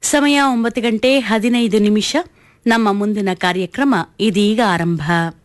ಸಮಯ ಒಂಬತ್ತು ಗಂಟೆ ಹದಿನೈದು ನಿಮಿಷ ನಮ್ಮ ಮುಂದಿನ ಕಾರ್ಯಕ್ರಮ ಇದೀಗ ಆರಂಭ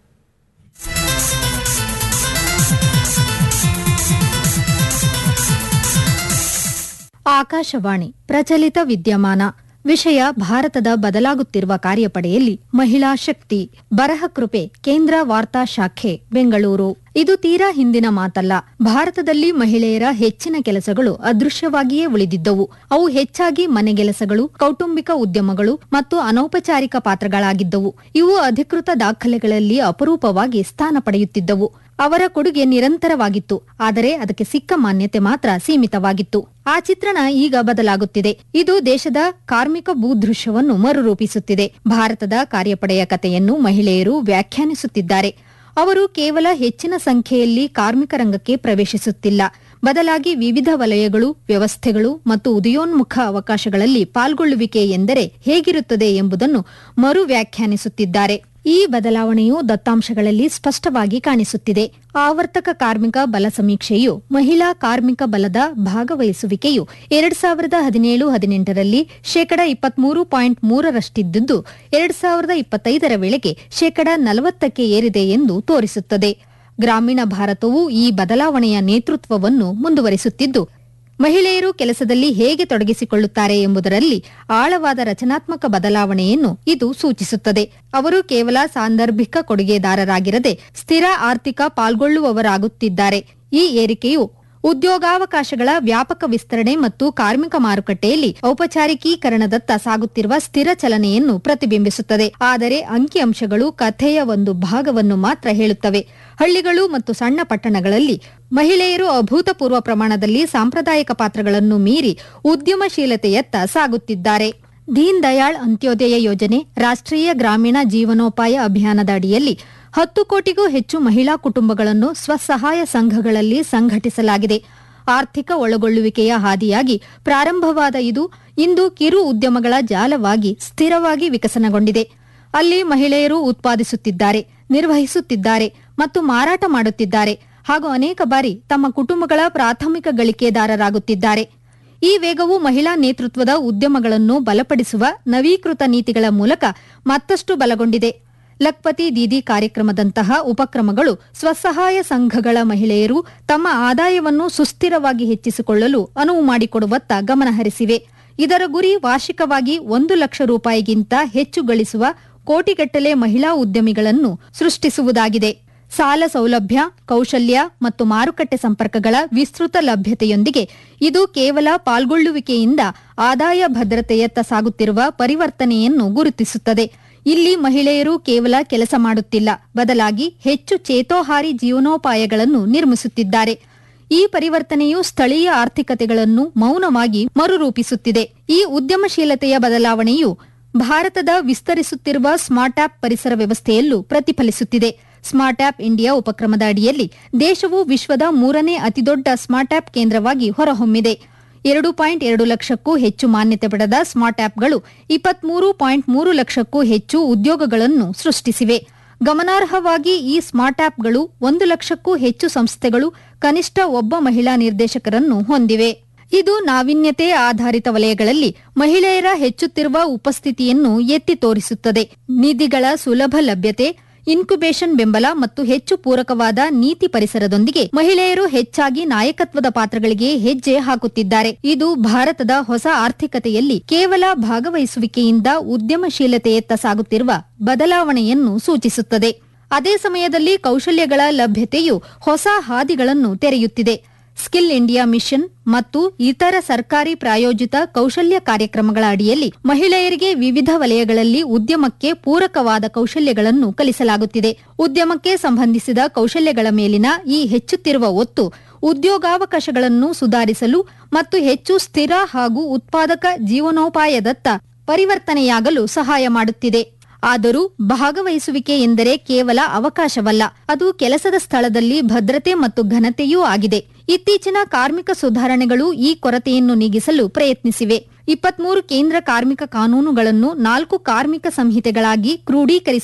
ಆಕಾಶವಾಣಿ ಪ್ರಚಲಿತ ವಿದ್ಯಮಾನ ವಿಷಯ ಭಾರತದ ಬದಲಾಗುತ್ತಿರುವ ಕಾರ್ಯಪಡೆಯಲ್ಲಿ ಮಹಿಳಾ ಶಕ್ತಿ ಬರಹ ಕೃಪೆ ಕೇಂದ್ರ ವಾರ್ತಾ ಶಾಖೆ ಬೆಂಗಳೂರು ಇದು ತೀರಾ ಹಿಂದಿನ ಮಾತಲ್ಲ ಭಾರತದಲ್ಲಿ ಮಹಿಳೆಯರ ಹೆಚ್ಚಿನ ಕೆಲಸಗಳು ಅದೃಶ್ಯವಾಗಿಯೇ ಉಳಿದಿದ್ದವು ಅವು ಹೆಚ್ಚಾಗಿ ಮನೆಗೆಲಸಗಳು ಕೌಟುಂಬಿಕ ಉದ್ಯಮಗಳು ಮತ್ತು ಅನೌಪಚಾರಿಕ ಪಾತ್ರಗಳಾಗಿದ್ದವು ಇವು ಅಧಿಕೃತ ದಾಖಲೆಗಳಲ್ಲಿ ಅಪರೂಪವಾಗಿ ಸ್ಥಾನ ಪಡೆಯುತ್ತಿದ್ದವು ಅವರ ಕೊಡುಗೆ ನಿರಂತರವಾಗಿತ್ತು ಆದರೆ ಅದಕ್ಕೆ ಸಿಕ್ಕ ಮಾನ್ಯತೆ ಮಾತ್ರ ಸೀಮಿತವಾಗಿತ್ತು ಆ ಚಿತ್ರಣ ಈಗ ಬದಲಾಗುತ್ತಿದೆ ಇದು ದೇಶದ ಕಾರ್ಮಿಕ ಭೂದೃಶ್ಯವನ್ನು ಮರುರೂಪಿಸುತ್ತಿದೆ ಭಾರತದ ಕಾರ್ಯಪಡೆಯ ಕಥೆಯನ್ನು ಮಹಿಳೆಯರು ವ್ಯಾಖ್ಯಾನಿಸುತ್ತಿದ್ದಾರೆ ಅವರು ಕೇವಲ ಹೆಚ್ಚಿನ ಸಂಖ್ಯೆಯಲ್ಲಿ ಕಾರ್ಮಿಕ ರಂಗಕ್ಕೆ ಪ್ರವೇಶಿಸುತ್ತಿಲ್ಲ ಬದಲಾಗಿ ವಿವಿಧ ವಲಯಗಳು ವ್ಯವಸ್ಥೆಗಳು ಮತ್ತು ಉದಯೋನ್ಮುಖ ಅವಕಾಶಗಳಲ್ಲಿ ಪಾಲ್ಗೊಳ್ಳುವಿಕೆ ಎಂದರೆ ಹೇಗಿರುತ್ತದೆ ಎಂಬುದನ್ನು ಮರು ವ್ಯಾಖ್ಯಾನಿಸುತ್ತಿದ್ದಾರೆ ಈ ಬದಲಾವಣೆಯು ದತ್ತಾಂಶಗಳಲ್ಲಿ ಸ್ಪಷ್ಟವಾಗಿ ಕಾಣಿಸುತ್ತಿದೆ ಆವರ್ತಕ ಕಾರ್ಮಿಕ ಬಲ ಸಮೀಕ್ಷೆಯು ಮಹಿಳಾ ಕಾರ್ಮಿಕ ಬಲದ ಭಾಗವಹಿಸುವಿಕೆಯು ಎರಡ್ ಸಾವಿರದ ಹದಿನೇಳು ಹದಿನೆಂಟರಲ್ಲಿ ಶೇಕಡ ಇಪ್ಪತ್ಮೂರು ಪಾಯಿಂಟ್ ಮೂರರಷ್ಟಿದ್ದು ಎರಡ್ ಸಾವಿರದ ಇಪ್ಪತ್ತೈದರ ವೇಳೆಗೆ ಶೇಕಡ ನಲವತ್ತಕ್ಕೆ ಏರಿದೆ ಎಂದು ತೋರಿಸುತ್ತದೆ ಗ್ರಾಮೀಣ ಭಾರತವು ಈ ಬದಲಾವಣೆಯ ನೇತೃತ್ವವನ್ನು ಮುಂದುವರಿಸುತ್ತಿದ್ದು ಮಹಿಳೆಯರು ಕೆಲಸದಲ್ಲಿ ಹೇಗೆ ತೊಡಗಿಸಿಕೊಳ್ಳುತ್ತಾರೆ ಎಂಬುದರಲ್ಲಿ ಆಳವಾದ ರಚನಾತ್ಮಕ ಬದಲಾವಣೆಯನ್ನು ಇದು ಸೂಚಿಸುತ್ತದೆ ಅವರು ಕೇವಲ ಸಾಂದರ್ಭಿಕ ಕೊಡುಗೆದಾರರಾಗಿರದೆ ಸ್ಥಿರ ಆರ್ಥಿಕ ಪಾಲ್ಗೊಳ್ಳುವವರಾಗುತ್ತಿದ್ದಾರೆ ಈ ಏರಿಕೆಯು ಉದ್ಯೋಗಾವಕಾಶಗಳ ವ್ಯಾಪಕ ವಿಸ್ತರಣೆ ಮತ್ತು ಕಾರ್ಮಿಕ ಮಾರುಕಟ್ಟೆಯಲ್ಲಿ ಔಪಚಾರಿಕೀಕರಣದತ್ತ ಸಾಗುತ್ತಿರುವ ಸ್ಥಿರ ಚಲನೆಯನ್ನು ಪ್ರತಿಬಿಂಬಿಸುತ್ತದೆ ಆದರೆ ಅಂಕಿಅಂಶಗಳು ಕಥೆಯ ಒಂದು ಭಾಗವನ್ನು ಮಾತ್ರ ಹೇಳುತ್ತವೆ ಹಳ್ಳಿಗಳು ಮತ್ತು ಸಣ್ಣ ಪಟ್ಟಣಗಳಲ್ಲಿ ಮಹಿಳೆಯರು ಅಭೂತಪೂರ್ವ ಪ್ರಮಾಣದಲ್ಲಿ ಸಾಂಪ್ರದಾಯಿಕ ಪಾತ್ರಗಳನ್ನು ಮೀರಿ ಉದ್ಯಮಶೀಲತೆಯತ್ತ ಸಾಗುತ್ತಿದ್ದಾರೆ ದೀನ್ ದಯಾಳ್ ಅಂತ್ಯೋದಯ ಯೋಜನೆ ರಾಷ್ಟ್ರೀಯ ಗ್ರಾಮೀಣ ಜೀವನೋಪಾಯ ಅಭಿಯಾನದ ಅಡಿಯಲ್ಲಿ ಹತ್ತು ಕೋಟಿಗೂ ಹೆಚ್ಚು ಮಹಿಳಾ ಕುಟುಂಬಗಳನ್ನು ಸ್ವಸಹಾಯ ಸಂಘಗಳಲ್ಲಿ ಸಂಘಟಿಸಲಾಗಿದೆ ಆರ್ಥಿಕ ಒಳಗೊಳ್ಳುವಿಕೆಯ ಹಾದಿಯಾಗಿ ಪ್ರಾರಂಭವಾದ ಇದು ಇಂದು ಕಿರು ಉದ್ಯಮಗಳ ಜಾಲವಾಗಿ ಸ್ಥಿರವಾಗಿ ವಿಕಸನಗೊಂಡಿದೆ ಅಲ್ಲಿ ಮಹಿಳೆಯರು ಉತ್ಪಾದಿಸುತ್ತಿದ್ದಾರೆ ನಿರ್ವಹಿಸುತ್ತಿದ್ದಾರೆ ಮತ್ತು ಮಾರಾಟ ಮಾಡುತ್ತಿದ್ದಾರೆ ಹಾಗೂ ಅನೇಕ ಬಾರಿ ತಮ್ಮ ಕುಟುಂಬಗಳ ಪ್ರಾಥಮಿಕ ಗಳಿಕೆದಾರರಾಗುತ್ತಿದ್ದಾರೆ ಈ ವೇಗವು ಮಹಿಳಾ ನೇತೃತ್ವದ ಉದ್ಯಮಗಳನ್ನು ಬಲಪಡಿಸುವ ನವೀಕೃತ ನೀತಿಗಳ ಮೂಲಕ ಮತ್ತಷ್ಟು ಬಲಗೊಂಡಿದೆ ಲಕ್ಪತಿ ದೀದಿ ಕಾರ್ಯಕ್ರಮದಂತಹ ಉಪಕ್ರಮಗಳು ಸ್ವಸಹಾಯ ಸಂಘಗಳ ಮಹಿಳೆಯರು ತಮ್ಮ ಆದಾಯವನ್ನು ಸುಸ್ಥಿರವಾಗಿ ಹೆಚ್ಚಿಸಿಕೊಳ್ಳಲು ಅನುವು ಮಾಡಿಕೊಡುವತ್ತ ಗಮನಹರಿಸಿವೆ ಇದರ ಗುರಿ ವಾರ್ಷಿಕವಾಗಿ ಒಂದು ಲಕ್ಷ ರೂಪಾಯಿಗಿಂತ ಹೆಚ್ಚು ಗಳಿಸುವ ಕೋಟಿಗಟ್ಟಲೆ ಮಹಿಳಾ ಉದ್ಯಮಿಗಳನ್ನು ಸೃಷ್ಟಿಸುವುದಾಗಿದೆ ಸಾಲ ಸೌಲಭ್ಯ ಕೌಶಲ್ಯ ಮತ್ತು ಮಾರುಕಟ್ಟೆ ಸಂಪರ್ಕಗಳ ವಿಸ್ತೃತ ಲಭ್ಯತೆಯೊಂದಿಗೆ ಇದು ಕೇವಲ ಪಾಲ್ಗೊಳ್ಳುವಿಕೆಯಿಂದ ಆದಾಯ ಭದ್ರತೆಯತ್ತ ಸಾಗುತ್ತಿರುವ ಪರಿವರ್ತನೆಯನ್ನು ಗುರುತಿಸುತ್ತದೆ ಇಲ್ಲಿ ಮಹಿಳೆಯರು ಕೇವಲ ಕೆಲಸ ಮಾಡುತ್ತಿಲ್ಲ ಬದಲಾಗಿ ಹೆಚ್ಚು ಚೇತೋಹಾರಿ ಜೀವನೋಪಾಯಗಳನ್ನು ನಿರ್ಮಿಸುತ್ತಿದ್ದಾರೆ ಈ ಪರಿವರ್ತನೆಯು ಸ್ಥಳೀಯ ಆರ್ಥಿಕತೆಗಳನ್ನು ಮೌನವಾಗಿ ಮರುರೂಪಿಸುತ್ತಿದೆ ಈ ಉದ್ಯಮಶೀಲತೆಯ ಬದಲಾವಣೆಯು ಭಾರತದ ವಿಸ್ತರಿಸುತ್ತಿರುವ ಸ್ಮಾರ್ಟ್ ಆಪ್ ಪರಿಸರ ವ್ಯವಸ್ಥೆಯಲ್ಲೂ ಪ್ರತಿಫಲಿಸುತ್ತಿದೆ ಸ್ಮಾರ್ಟ್ ಆಪ್ ಇಂಡಿಯಾ ಉಪಕ್ರಮದ ಅಡಿಯಲ್ಲಿ ದೇಶವು ವಿಶ್ವದ ಮೂರನೇ ಅತಿದೊಡ್ಡ ಸ್ಮಾರ್ಟ್ ಆಪ್ ಕೇಂದ್ರವಾಗಿ ಹೊರಹೊಮ್ಮಿದೆ ಎರಡು ಪಾಯಿಂಟ್ ಎರಡು ಲಕ್ಷಕ್ಕೂ ಹೆಚ್ಚು ಮಾನ್ಯತೆ ಪಡೆದ ಸ್ಮಾರ್ಟ್ ಆಪ್ಗಳು ಇಪ್ಪತ್ಮೂರು ಪಾಯಿಂಟ್ ಮೂರು ಲಕ್ಷಕ್ಕೂ ಹೆಚ್ಚು ಉದ್ಯೋಗಗಳನ್ನು ಸೃಷ್ಟಿಸಿವೆ ಗಮನಾರ್ಹವಾಗಿ ಈ ಸ್ಮಾರ್ಟ್ ಆಪ್ಗಳು ಒಂದು ಲಕ್ಷಕ್ಕೂ ಹೆಚ್ಚು ಸಂಸ್ಥೆಗಳು ಕನಿಷ್ಠ ಒಬ್ಬ ಮಹಿಳಾ ನಿರ್ದೇಶಕರನ್ನು ಹೊಂದಿವೆ ಇದು ನಾವೀನ್ಯತೆ ಆಧಾರಿತ ವಲಯಗಳಲ್ಲಿ ಮಹಿಳೆಯರ ಹೆಚ್ಚುತ್ತಿರುವ ಉಪಸ್ಥಿತಿಯನ್ನು ಎತ್ತಿ ತೋರಿಸುತ್ತದೆ ನಿಧಿಗಳ ಸುಲಭ ಲಭ್ಯತೆ ಇನ್ಕ್ಯುಬೇಷನ್ ಬೆಂಬಲ ಮತ್ತು ಹೆಚ್ಚು ಪೂರಕವಾದ ನೀತಿ ಪರಿಸರದೊಂದಿಗೆ ಮಹಿಳೆಯರು ಹೆಚ್ಚಾಗಿ ನಾಯಕತ್ವದ ಪಾತ್ರಗಳಿಗೆ ಹೆಜ್ಜೆ ಹಾಕುತ್ತಿದ್ದಾರೆ ಇದು ಭಾರತದ ಹೊಸ ಆರ್ಥಿಕತೆಯಲ್ಲಿ ಕೇವಲ ಭಾಗವಹಿಸುವಿಕೆಯಿಂದ ಉದ್ಯಮಶೀಲತೆಯತ್ತ ಸಾಗುತ್ತಿರುವ ಬದಲಾವಣೆಯನ್ನು ಸೂಚಿಸುತ್ತದೆ ಅದೇ ಸಮಯದಲ್ಲಿ ಕೌಶಲ್ಯಗಳ ಲಭ್ಯತೆಯು ಹೊಸ ಹಾದಿಗಳನ್ನು ತೆರೆಯುತ್ತಿದೆ ಸ್ಕಿಲ್ ಇಂಡಿಯಾ ಮಿಷನ್ ಮತ್ತು ಇತರ ಸರ್ಕಾರಿ ಪ್ರಾಯೋಜಿತ ಕೌಶಲ್ಯ ಕಾರ್ಯಕ್ರಮಗಳ ಅಡಿಯಲ್ಲಿ ಮಹಿಳೆಯರಿಗೆ ವಿವಿಧ ವಲಯಗಳಲ್ಲಿ ಉದ್ಯಮಕ್ಕೆ ಪೂರಕವಾದ ಕೌಶಲ್ಯಗಳನ್ನು ಕಲಿಸಲಾಗುತ್ತಿದೆ ಉದ್ಯಮಕ್ಕೆ ಸಂಬಂಧಿಸಿದ ಕೌಶಲ್ಯಗಳ ಮೇಲಿನ ಈ ಹೆಚ್ಚುತ್ತಿರುವ ಒತ್ತು ಉದ್ಯೋಗಾವಕಾಶಗಳನ್ನು ಸುಧಾರಿಸಲು ಮತ್ತು ಹೆಚ್ಚು ಸ್ಥಿರ ಹಾಗೂ ಉತ್ಪಾದಕ ಜೀವನೋಪಾಯದತ್ತ ಪರಿವರ್ತನೆಯಾಗಲು ಸಹಾಯ ಮಾಡುತ್ತಿದೆ ಆದರೂ ಭಾಗವಹಿಸುವಿಕೆ ಎಂದರೆ ಕೇವಲ ಅವಕಾಶವಲ್ಲ ಅದು ಕೆಲಸದ ಸ್ಥಳದಲ್ಲಿ ಭದ್ರತೆ ಮತ್ತು ಘನತೆಯೂ ಆಗಿದೆ ಇತ್ತೀಚಿನ ಕಾರ್ಮಿಕ ಸುಧಾರಣೆಗಳು ಈ ಕೊರತೆಯನ್ನು ನೀಗಿಸಲು ಪ್ರಯತ್ನಿಸಿವೆ ಇಪ್ಪತ್ಮೂರು ಕೇಂದ್ರ ಕಾರ್ಮಿಕ ಕಾನೂನುಗಳನ್ನು ನಾಲ್ಕು ಕಾರ್ಮಿಕ ಸಂಹಿತೆಗಳಾಗಿ ಕ್ರೋಢೀಕರಿಸಿ